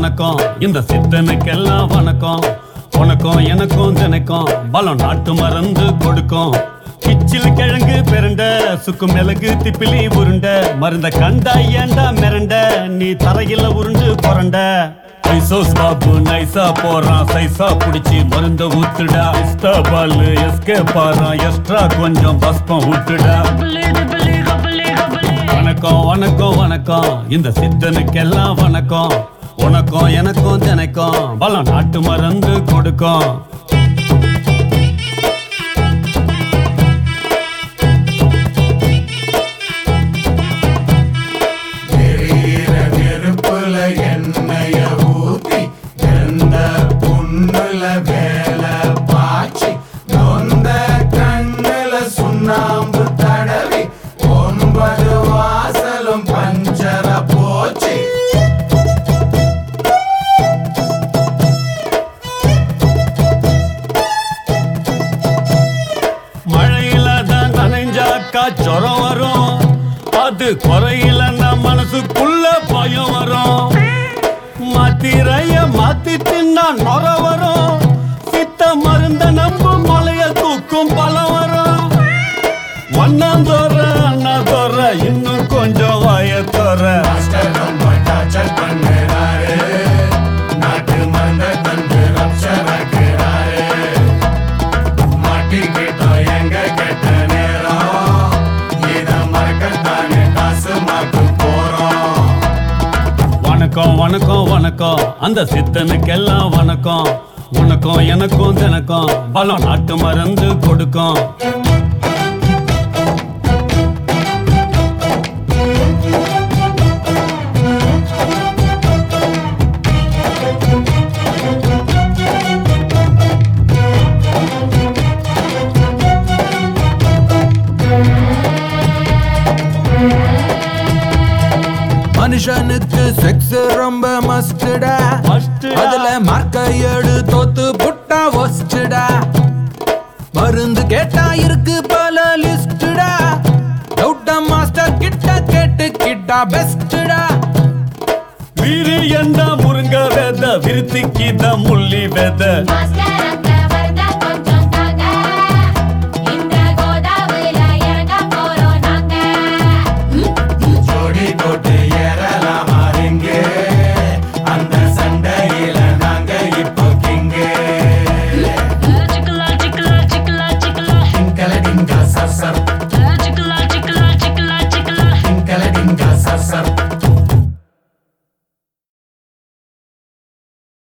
வணக்கம் இந்த சித்தனுக்கெல்லாம் வணக்கம் உனக்கும் எனக்கும் தினைக்கும் பலம் நாட்டு மறந்து கொடுக்கும் கிச்சில் கிழங்கு பெருண்ட சுக்கு மிளகு திப்பிலி உருண்ட மருந்த கண்டா ஏண்டா மிரண்ட நீ தரையில உருண்டு புரண்ட ஐசோஸ் பாபு நைசா போறான் சைசா புடிச்சு மருந்த ஊத்துடா இஸ்டா பால் எஸ்கே பாறான் எக்ஸ்ட்ரா கொஞ்சம் பஸ்பம் ஊத்துடா வணக்கம் வணக்கம் வணக்கம் இந்த சித்தனுக்கெல்லாம் வணக்கம் உனக்கும் எனக்கும் தினைக்கும் பலம் நாட்டு மறந்து கொடுக்கும் எரியிற நெருப்புல எண்ணெய ஊத்தி எந்த புண்ணுல வேல பாய்ச்சி நொந்த கண்ணுல சுண்ணாம்பு தடவி ஒன்பது வாசலும் பஞ்சர போச்சு மழையில தான் நனைஞ்சாக்கா ஜுரம் வரும் அது குறையிலன்னா மனசுக்குள்ள பயம் வரும் மாத்திரைய மாத்தி தின்னா நொர வரும் சித்த மருந்த நம்பு மலைய தூக்கும் பலம் வரும் ஒன்னாந்தோற அண்ணாதோற இன்னும் கொஞ்சம் வாயத்தோற மாஸ்டர் ரொம்ப டார்ச்சர் பண்ணுறாரு நாட்டு மருந்த தந்து ரப்சராக்குறாரு மாட்டிக்கிட்டோம் எங்க கெட்ட நேரம் இத மறக்கத்தானே காசு மாக்கு போறோம் வணக்கம் வணக்கம் வணக்கம் அந்த சித்தனுக்கெல்லாம் வணக்கம் உனக்கும் எனக்கும் தினக்கும் பலம் நாட்டு மருந்து கொடுக்கும் மனுஷனுக்கு செக்ஸ் ரொம்ப மஸ்டடா Mustடா. அதுல மார்க்க ஏடு தோத்து புட்டா ஒஸ்டடா மருந்து கேட்டா இருக்கு பல லிஸ்டடா டவுட்டா மாஸ்டர் கிட்ட கேட்டு கிட்டா பெஸ்டடா வீரி என்ற முருங்க வேத விருத்திக்கு த முள்ளி வேத Master